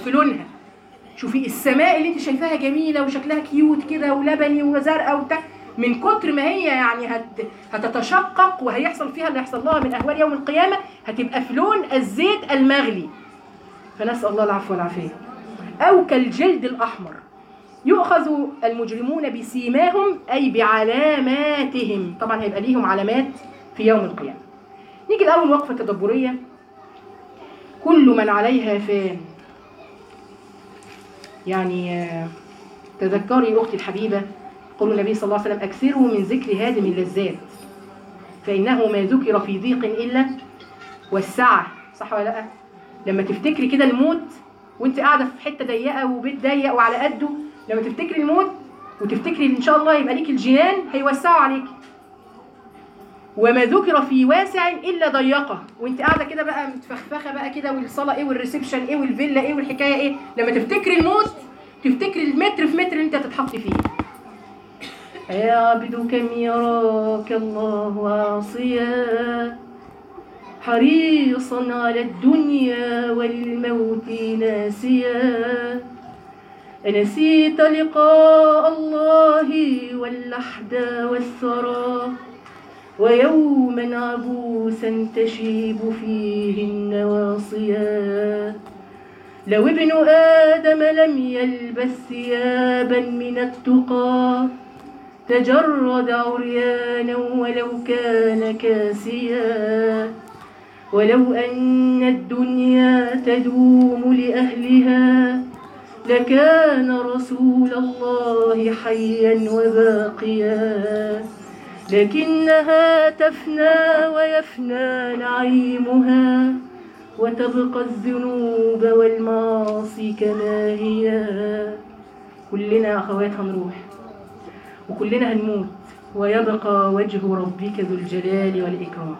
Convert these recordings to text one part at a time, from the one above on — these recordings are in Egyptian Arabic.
في لونها شوفي السماء اللي انت شايفاها جميله وشكلها كيوت كده ولبني وزرقاء وبتاع من كتر ما هي يعني هت هتتشقق وهيحصل فيها اللي يحصل لها من اهوال يوم القيامه هتبقى في لون الزيت المغلي فنسال الله العفو والعافيه او كالجلد الاحمر يؤخذ المجرمون بسيماهم اي بعلاماتهم طبعا هيبقى ليهم علامات في يوم القيامه نيجي الاول وقفه تدبريه كل من عليها فان يعني آه، تذكري اختي الحبيبه قول النبي صلى الله عليه وسلم اكثروا من ذكر هادم اللذات فانه ما ذكر في ضيق الا والسعه صح ولا لا لما تفتكري كده الموت وانت قاعده في حته ضيقه وبيت ضيق وعلى قده لما تفتكري الموت وتفتكري ان شاء الله يبقى ليك الجنان هيوسعوا عليك وما ذكر في واسع الا ضيقه وانت قاعده كده بقى متفخفخه بقى كده والصلاه ايه والريسبشن ايه والفيلا ايه والحكايه ايه لما تفتكري الموت تفتكري المتر في متر اللي انت هتتحطي فيه يا عبد كم يراك الله عاصيا حريصا على الدنيا والموت ناسيا أنسيت لقاء الله واللحد والثرى ويوما عبوسا تشيب فيه النواصيا لو ابن آدم لم يلبس ثيابا من التقى تجرد عريانا ولو كان كاسيا ولو أن الدنيا تدوم لأهلها لكان رسول الله حيا وباقيا لكنها تفنى ويفنى نعيمها وتبقى الذنوب والمعاصي كما هي كلنا يا أخوات هنروح وكلنا هنموت ويبقى وجه ربك ذو الجلال والإكرام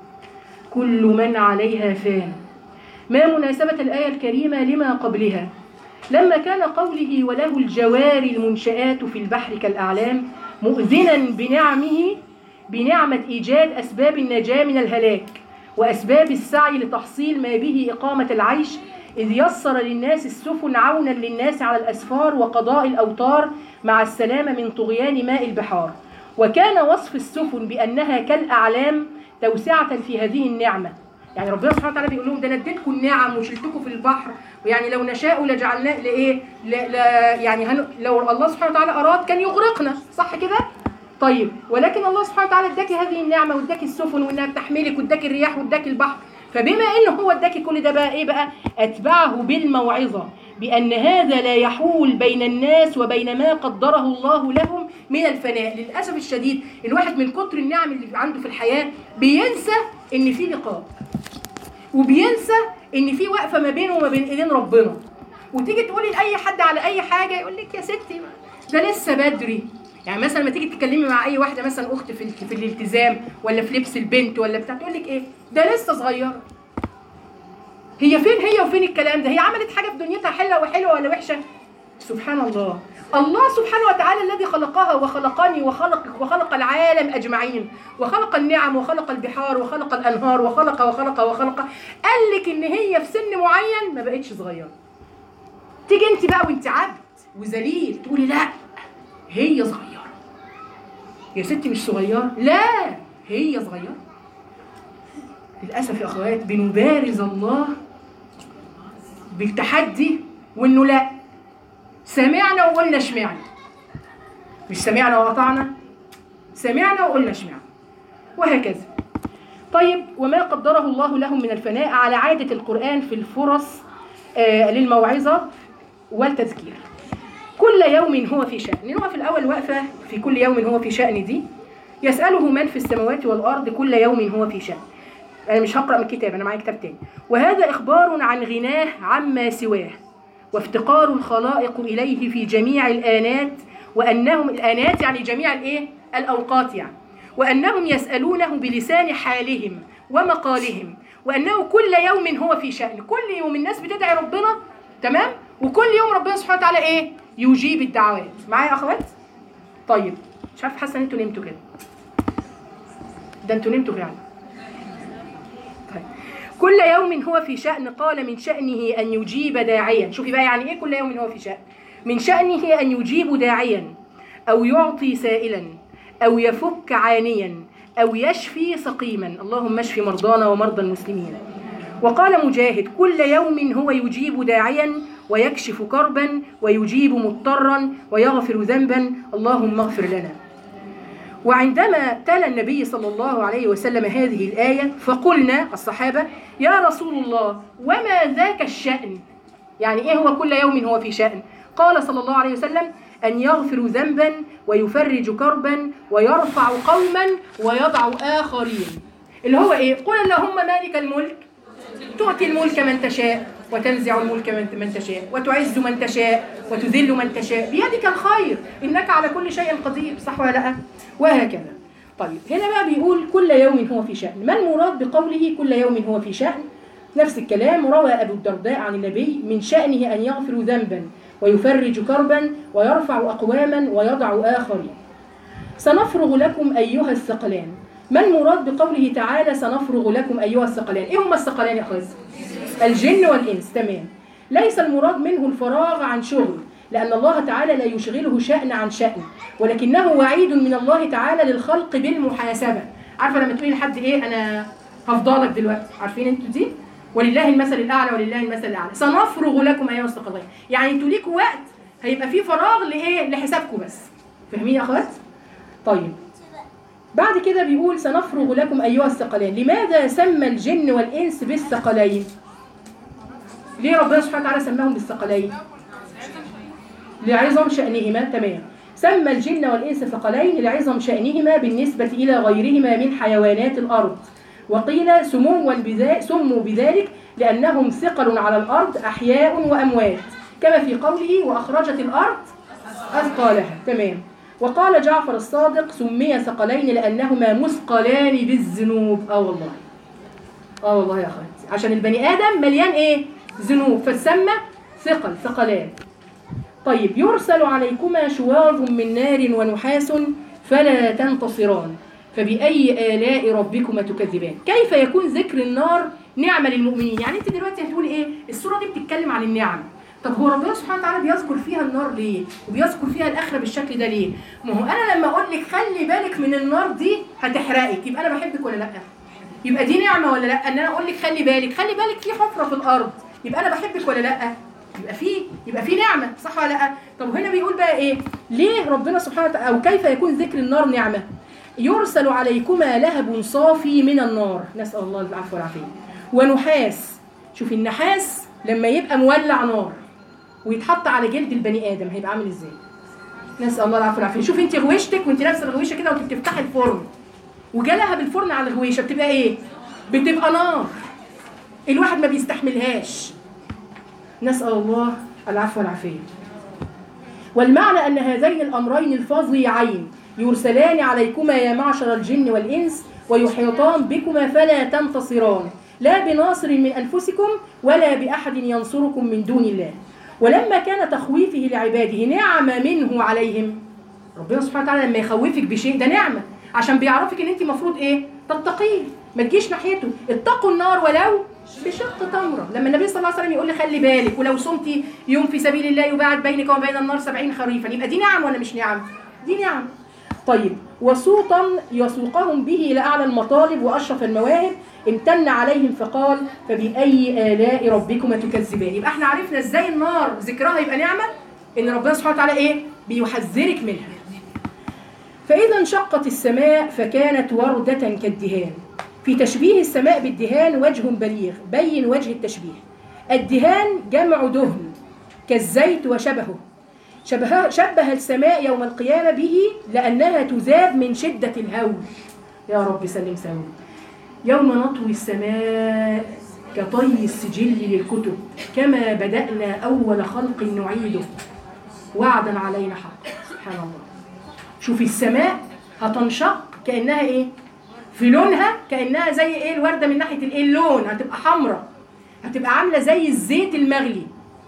كل من عليها فان ما مناسبة الآية الكريمة لما قبلها لما كان قوله وله الجوار المنشآت في البحر كالأعلام مؤذنا بنعمه بنعمة إيجاد أسباب النجاة من الهلاك وأسباب السعي لتحصيل ما به إقامة العيش إذ يسر للناس السفن عونا للناس على الأسفار وقضاء الأوطار مع السلامة من طغيان ماء البحار وكان وصف السفن بأنها كالأعلام توسعة في هذه النعمة يعني ربنا سبحانه وتعالى بيقول لهم ده انا اديتكم النعم وشلتكم في البحر ويعني لو نشاء لجعلناه لايه ل... ل... يعني هن... لو الله سبحانه وتعالى اراد كان يغرقنا صح كده طيب ولكن الله سبحانه وتعالى اداكي هذه النعمه واداكي السفن وانها بتحملك واداكي الرياح واداكي البحر فبما ان هو اداكي كل ده بقى ايه بقى اتبعه بالموعظه بان هذا لا يحول بين الناس وبين ما قدره الله لهم من الفناء للاسف الشديد الواحد من كتر النعم اللي عنده في الحياه بينسى ان في لقاء وبينسى ان في وقفه ما بينه وما بين ايدين ربنا وتيجي تقولي لاي حد على اي حاجه يقول لك يا ستي ده لسه بدري يعني مثلا لما تيجي تتكلمي مع اي واحده مثلا اخت في في الالتزام ولا في لبس البنت ولا بتاع تقول لك ايه ده لسه صغيره هي فين هي وفين الكلام ده هي عملت حاجه في دنيتها حلوه وحلوه ولا وحشه سبحان الله الله سبحانه وتعالى الذي خلقها وخلقني وخلق وخلق العالم اجمعين وخلق النعم وخلق البحار وخلق الانهار وخلق وخلق وخلق قال لك ان هي في سن معين ما بقتش صغيره تيجي انت بقى وانت عبد وذليل تقولي لا هي صغيره يا ستي مش صغيره لا هي صغيره للاسف يا اخوات بنبارز الله بالتحدي وانه لا سمعنا وقلنا اشمعنا مش سمعنا وقطعنا سمعنا وقلنا اشمعنا وهكذا طيب وما قدره الله لهم من الفناء على عادة القرآن في الفرص آه للموعظة والتذكير كل يوم هو في شأن نقف الأول وقفة في كل يوم هو في شأن دي يسأله من في السماوات والأرض كل يوم هو في شأن أنا مش هقرأ من الكتاب أنا معايا كتاب تاني وهذا إخبار عن غناه عما سواه وافتقار الخلائق إليه في جميع الآنات وأنهم الآنات يعني جميع الإيه؟ الأوقات يعني وأنهم يسألونه بلسان حالهم ومقالهم وأنه كل يوم هو في شأن كل يوم الناس بتدعي ربنا تمام وكل يوم ربنا سبحانه وتعالى إيه يجيب الدعوات معايا يا أخوات طيب مش عارف حاسة إن أنتوا نمتوا كده ده أنتوا نمتوا فعلا طيب كل يوم هو في شأن قال من شأنه أن يجيب داعيا شوفي بقى يعني إيه كل يوم هو في شأن من شأنه أن يجيب داعيا أو يعطي سائلا أو يفك عانيا أو يشفي سقيما اللهم اشف مرضانا ومرضى المسلمين وقال مجاهد كل يوم هو يجيب داعيا ويكشف كربا ويجيب مضطرا ويغفر ذنبا اللهم اغفر لنا وعندما تلا النبي صلى الله عليه وسلم هذه الآية فقلنا الصحابة يا رسول الله وما ذاك الشأن يعني إيه هو كل يوم هو في شأن قال صلى الله عليه وسلم أن يغفر ذنبا ويفرج كربا ويرفع قوما ويضع آخرين اللي هو إيه قل اللهم مالك الملك تؤتي الملك من تشاء وتنزع الملك من من تشاء وتعز من تشاء وتذل من تشاء بيدك الخير انك على كل شيء قدير صح ولا لا وهكذا طيب هنا بقى بيقول كل يوم هو في شأن ما المراد بقوله كل يوم هو في شأن نفس الكلام روى أبو الدرداء عن النبي من شأنه أن يغفر ذنبا ويفرج كربا ويرفع أقواما ويضع آخرين سنفرغ لكم أيها الثقلان ما المراد بقوله تعالى سنفرغ لكم أيها الثقلان إيه هما الثقلان يا أخوات الجن والإنس تمام ليس المراد منه الفراغ عن شغل لأن الله تعالى لا يشغله شأن عن شأن ولكنه وعيد من الله تعالى للخلق بالمحاسبة عارفة لما تقولي لحد إيه أنا هفضلك دلوقتي عارفين انتوا دي ولله المثل الأعلى ولله المثل الأعلى سنفرغ لكم أيها الثقلان يعني انتوا ليكوا وقت هيبقى فيه فراغ لإيه لحسابكم بس فاهمين يا أخوات طيب بعد كده بيقول سنفرغ لكم أيها الثقلين لماذا سمى الجن والإنس بالثقلين ليه ربنا سبحانه وتعالى سماهم بالثقلين لعظم شأنهما تمام سمى الجن والإنس ثقلين لعظم شأنهما بالنسبة إلى غيرهما من حيوانات الأرض وقيل سموا بذا- سموا بذلك لأنهم ثقل على الأرض أحياء وأموات كما في قوله وأخرجت الأرض أثقالها تمام وقال جعفر الصادق سمي ثقلين لأنهما مثقلان بالذنوب اه والله اه والله يا أخواتي عشان البني آدم مليان إيه ذنوب فسمى ثقل ثقلان طيب يرسل عليكما شواظ من نار ونحاس فلا تنتصران فبأي آلاء ربكما تكذبان كيف يكون ذكر النار نعمة للمؤمنين يعني انت دلوقتي هتقولي ايه السورة دي بتتكلم عن النعم طب هو ربنا سبحانه وتعالى بيذكر فيها النار ليه وبيذكر فيها الآخرة بالشكل ده ليه ما هو أنا لما أقول لك خلي بالك من النار دي هتحرقك يبقى أنا بحبك ولا لأ يبقى دي نعمة ولا لأ ان أنا أقول لك خلي بالك خلي بالك في حفرة في الأرض يبقى أنا بحبك ولا لأ يبقى في يبقى في نعمة صح ولا لأ طب هنا بيقول بقى إيه ليه ربنا سبحانه وتعالى أو كيف يكون ذكر النار نعمة يرسل عليكما لهب صافي من النار نسأل الله العفو والعافية ونحاس شوفي النحاس لما يبقى مولع نار ويتحط على جلد البني ادم هيبقى عامل ازاي نسال الله العفو والعافيه شوفي انت غويشتك وانت لابسه الغويشه كده وانت بتفتحي الفرن وجالها بالفرن على الغويشه بتبقى ايه بتبقى نار الواحد ما بيستحملهاش نسال الله العفو والعافيه والمعنى ان هذين الامرين الفظيعين يرسلان عليكما يا معشر الجن والانس ويحيطان بكما فلا تنتصران لا بناصر من انفسكم ولا باحد ينصركم من دون الله ولما كان تخويفه لعباده نعمة منه عليهم ربنا سبحانه وتعالى لما يخوفك بشيء ده نعمة عشان بيعرفك ان انت المفروض ايه تتقيه ما تجيش ناحيته اتقوا النار ولو بشق تمرة لما النبي صلى الله عليه وسلم يقول لي خلي بالك ولو صمتي يوم في سبيل الله يباعد بينك وبين النار سبعين خريفا يبقى دي نعم ولا مش نعم دي نعم طيب وسوطا يسوقهم به إلى أعلى المطالب وأشرف المواهب امتن عليهم فقال فبأي آلاء ربكما تكذبان يبقى احنا عرفنا ازاي النار ذكرها يبقى نعمة ان ربنا سبحانه وتعالى ايه بيحذرك منها فإذا انشقت السماء فكانت وردة كالدهان في تشبيه السماء بالدهان وجه بليغ بين وجه التشبيه الدهان جمع دهن كالزيت وشبهه شبه, شبه السماء يوم القيامة به لأنها تذاب من شدة الهول يا رب سلم سلم يوم نطوي السماء كطي السجل للكتب كما بدأنا أول خلق نعيده وعدا علينا حق سبحان الله شوفي السماء هتنشق كأنها إيه في لونها كأنها زي إيه الوردة من ناحية الإيه اللون هتبقى حمراء هتبقى عاملة زي الزيت المغلي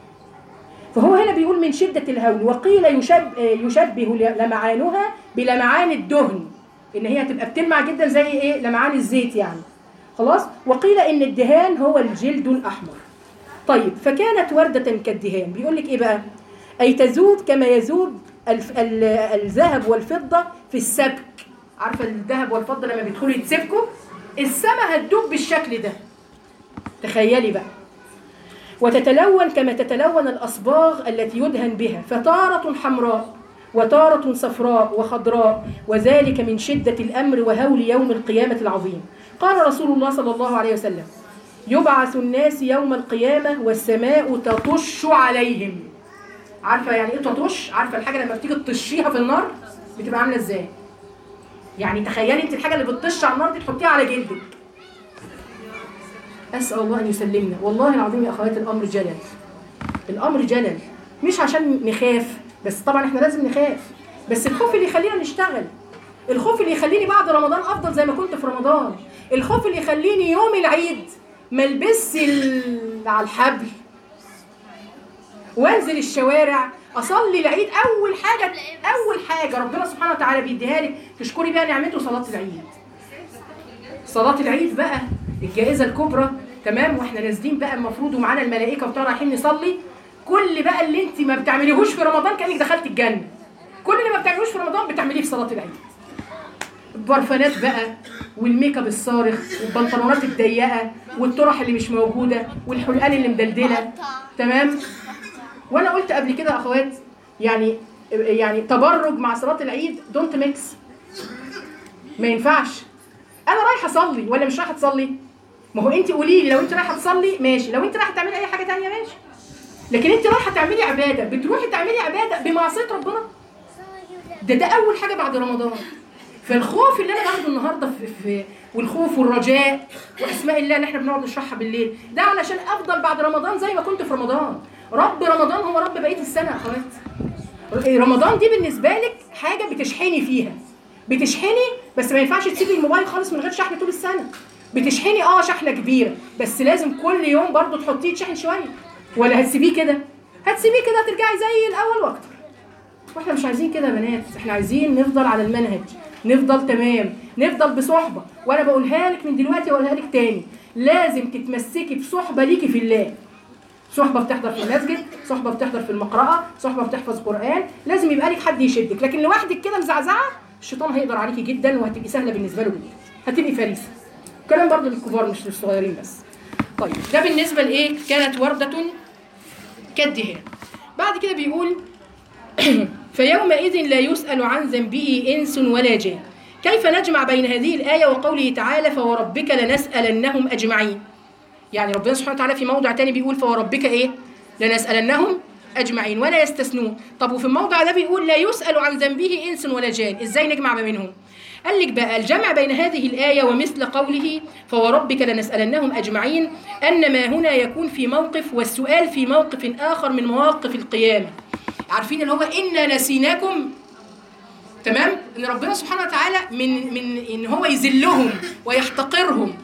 فهو هنا بيقول من شدة الهول وقيل يشب يشبه لمعانها بلمعان الدهن ان هي تبقى بتلمع جدا زي ايه لمعان الزيت يعني خلاص وقيل ان الدهان هو الجلد الاحمر طيب فكانت وردة كالدهان بيقول لك ايه بقى اي تذوب كما يذوب الف... ال... الذهب والفضة في السبك عارفة الذهب والفضة لما بيدخلوا يتسبكوا السما هتدوب بالشكل ده تخيلي بقى وتتلون كما تتلون الأصباغ التي يدهن بها فتارة حمراء وتارة صفراء وخضراء وذلك من شدة الأمر وهول يوم القيامة العظيم قال رسول الله صلى الله عليه وسلم يبعث الناس يوم القيامة والسماء تطش عليهم عارفة يعني ايه تطش؟ عارفة الحاجة لما بتيجي تطشيها في النار بتبقى عاملة ازاي؟ يعني تخيلي انت الحاجة اللي بتطش على النار دي تحطيها على جلدك أسأل الله أن يسلمنا والله العظيم يا أخوات الأمر جلل الأمر جلل مش عشان نخاف بس طبعا احنا لازم نخاف بس الخوف اللي يخلينا نشتغل الخوف اللي يخليني بعد رمضان افضل زي ما كنت في رمضان الخوف اللي يخليني يوم العيد ما البس ال- على الحبل وانزل الشوارع اصلي العيد اول حاجه اول حاجه ربنا سبحانه وتعالى بيديها لك تشكري بيها نعمته صلاه العيد صلاه العيد بقى الجائزه الكبرى تمام واحنا نازلين بقى المفروض ومعانا الملائكه وبتاع رايحين نصلي كل بقى اللي انت ما بتعمليهوش في رمضان كانك دخلت الجنه كل اللي ما بتعملوش في رمضان بتعمليه في صلاه العيد البرفانات بقى والميك اب الصارخ والبنطلونات الضيقه والطرح اللي مش موجوده والحلقان اللي مدلدله تمام وانا قلت قبل كده يا اخوات يعني يعني تبرج مع صلاه العيد دونت ميكس ما ينفعش انا رايحه اصلي ولا مش رايحه تصلي ما هو انت قولي لي لو انت رايحه تصلي ماشي لو انت رايحه تعملي اي حاجه تانية ماشي لكن انت رايحه تعملي عباده بتروحي تعملي عباده بمعصيه ربنا ده ده اول حاجه بعد رمضان فالخوف اللي انا باخده النهارده في, في والخوف والرجاء واسماء الله اللي احنا بنقعد نشرحها بالليل ده علشان افضل بعد رمضان زي ما كنت في رمضان رب رمضان هو رب بقيه السنه يا اخوات رمضان دي بالنسبه لك حاجه بتشحني فيها بتشحني بس ما ينفعش تسيبي الموبايل خالص من غير شحن طول السنه بتشحني اه شحنه كبيره بس لازم كل يوم برضو تحطيه يتشحن شويه ولا هتسيبيه كده هتسيبيه كده هترجعي زي الاول واكتر واحنا مش عايزين كده يا بنات احنا عايزين نفضل على المنهج نفضل تمام نفضل بصحبه وانا بقولها لك من دلوقتي واقولها لك تاني لازم تتمسكي بصحبه ليكي في الله صحبه بتحضر في المسجد صحبه بتحضر في المقرأة صحبه بتحفظ قرآن لازم يبقى لك حد يشدك لكن لوحدك كده مزعزعه الشيطان هيقدر عليكي جدا وهتبقي سهله بالنسبه له جدا هتبقي فريسه الكلام برضه للكبار مش للصغيرين بس طيب ده بالنسبه لايه كانت ورده كالدهان بعد كده بيقول فيومئذ لا يسأل عن ذنبه إنس ولا جان كيف نجمع بين هذه الآية وقوله تعالى فوربك لنسألنهم أجمعين يعني ربنا سبحانه وتعالى في موضع تاني بيقول فوربك إيه لنسألنهم أجمعين ولا يستثنون طب وفي الموضع ده بيقول لا يسأل عن ذنبه إنس ولا جان إزاي نجمع ما بينهم قال لك بقى الجمع بين هذه الآية ومثل قوله فوربك لنسألنهم أجمعين أن ما هنا يكون في موقف والسؤال في موقف آخر من مواقف القيامة عارفين اللي هو إنا نسيناكم تمام ان ربنا سبحانه وتعالى من من ان هو يذلهم ويحتقرهم